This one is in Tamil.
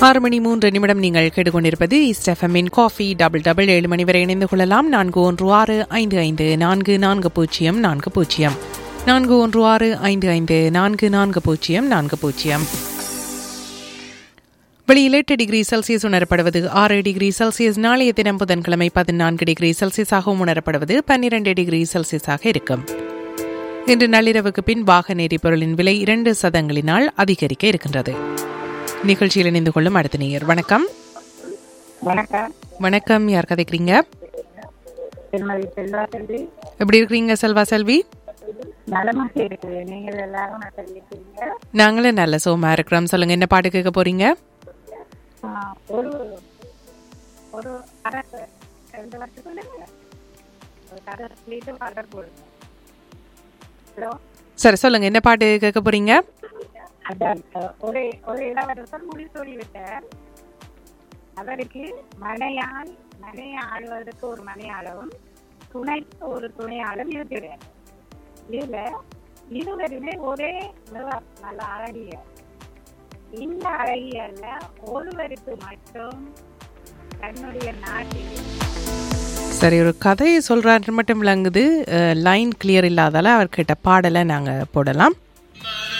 ஆறு மணி மூன்று நிமிடம் நீங்கள் கேட்டுக்கொண்டிருப்பது ஈஸ்ட் எஃப்எம்மின் காஃபி டபுள் டபுள் ஏழு மணி வரை இணைந்து கொள்ளலாம் நான்கு ஒன்று ஆறு ஐந்து ஐந்து நான்கு நான்கு பூஜ்ஜியம் நான்கு பூஜ்ஜியம் நான்கு ஒன்று ஆறு ஐந்து ஐந்து நான்கு நான்கு பூஜ்ஜியம் நான்கு பூஜ்ஜியம் வெளியில் எட்டு டிகிரி செல்சியஸ் உணரப்படுவது ஆறு டிகிரி செல்சியஸ் நாளைய தினம் புதன்கிழமை பதினான்கு டிகிரி செல்சியஸாகவும் உணரப்படுவது பன்னிரண்டு டிகிரி செல்சியஸாக இருக்கும் இன்று நள்ளிரவுக்கு பின் வாகன எரிபொருளின் விலை இரண்டு சதங்களினால் அதிகரிக்க இருக்கின்றது நிகழ்ச்சியில் இணைந்து கொள்ளும் அடுத்த நேயர் வணக்கம் வணக்கம் வணக்கம் யார் கதைக்கிறீங்க திருமதி செல்வா செல்வி எப்படி இருக்கிறீங்க செல்வா செல்வி நலமாக இருக்குது நீங்கள் எல்லாரும் தெரிவிக்கிறீங்க நாங்களும் நல்ல சோமா இருக்கிறோம் சொல்லுங்க என்ன பாட்டு கேட்க போறீங்க ஆஹ், ஒரு ஒரு அரசு ரெண்டு வருஷத்துக்குள்ள ஒரு கதை சொல்லிட்டு ஆர்டர் போடுங்க ஹலோ சரி சொல்லுங்க என்ன பாட்டு கேட்க போறீங்க அதான் அஹ், ஒரு ஒரு இளவரசர் முடி சொல்லிவிட்டார் அவருக்கு மனையாள் மனையை ஆளுவதற்கு ஒரு மனையாளவும் துணைக்கு ஒரு துணையாளும் இருக்கிறார் இதுல இருவருமே ஒரே நிறம் நல்ல அழகிய இந்த அழகியல்ல ஒருவருக்கு மட்டும் தன்னுடைய நாட்டில் சரி ஒரு கதையை சொல்றாரு மட்டும் விளங்குது லைன் கிளியர் இல்லாதால அவர்கிட்ட பாடலை நாங்க போடலாம்